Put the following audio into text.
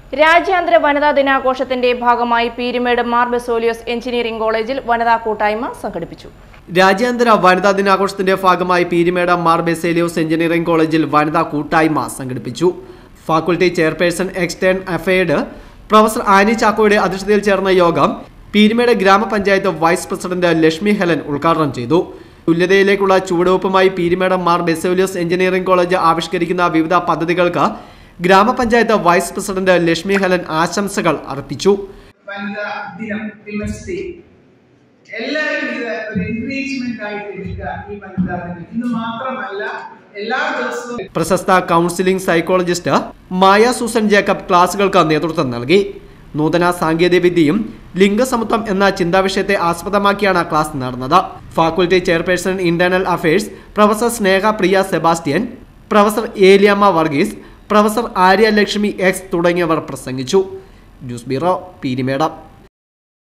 രാജ്യാന്തര വനിതാ ദിനാഘോഷത്തിന്റെ ഭാഗമായി പീരുമേട് മാർ ബെസോലിയോസ് എഞ്ചിനീയറിംഗ് കോളേജിൽ വനിതാ കൂട്ടായ്മ സംഘടിപ്പിച്ചു രാജ്യാന്തര വനിതാ ദിനാഘോഷത്തിന്റെ ഭാഗമായി പീരിമേട മാർ ബെസേലിയോസ് എഞ്ചിനീയറിംഗ് കോളേജിൽ വനിതാ കൂട്ടായ്മ സംഘടിപ്പിച്ചു ഫാക്കൽറ്റി ചെയർപേഴ്സൺ എക്സ്റ്റേൺ അഫേഡ് പ്രൊഫസർ ആനി ചാക്കോയുടെ അധ്യക്ഷതയിൽ ചേർന്ന യോഗം പീരിമേട് ഗ്രാമപഞ്ചായത്ത് വൈസ് പ്രസിഡന്റ് ലക്ഷ്മി ഹെലൻ ഉദ്ഘാടനം ചെയ്തു തുല്യതയിലേക്കുള്ള ചുവടുവെപ്പുമായി പീരിമേട് മാർ ബെസേലിയോസ് എഞ്ചിനീയറിംഗ് കോളേജ് ആവിഷ്കരിക്കുന്ന വിവിധ പദ്ധതികൾക്ക് ഗ്രാമപഞ്ചായത്ത് വൈസ് പ്രസിഡന്റ് ലക്ഷ്മി ഹെലൻ ആശംസകൾ അർപ്പിച്ചു വനിതാ ദിനം വിമൻസ് ഡേ എല്ലാവരും ഇത് ഒരു എൻകറേജ്മെന്റ് ആയിട്ട് എടുക്കുക ഈ വനിതാ ദിനം ഇന്ന് മാത്രമല്ല എല്ലാ ദിവസവും പ്രശസ്ത കൗൺസിലിംഗ് സൈക്കോളജിസ്റ്റ് മായ സൂസൻ ജേക്കബ് ക്ലാസുകൾക്ക് നേതൃത്വം നൽകി നൂതന സാങ്കേതികവിദ്യയും ലിംഗസമത്വം എന്ന ചിന്താവിഷയത്തെ ആസ്പദമാക്കിയാണ് ക്ലാസ് നടന്നത് faculty chairperson internal affairs professor Sneha Priya Sebastian professor Eliyamma Varghese professor Arya Lakshmi X തുടങ്ങിയവർ പ്രസംഗിച്ചു ന്യൂസ് ബ്യൂറോ പീരിമേടം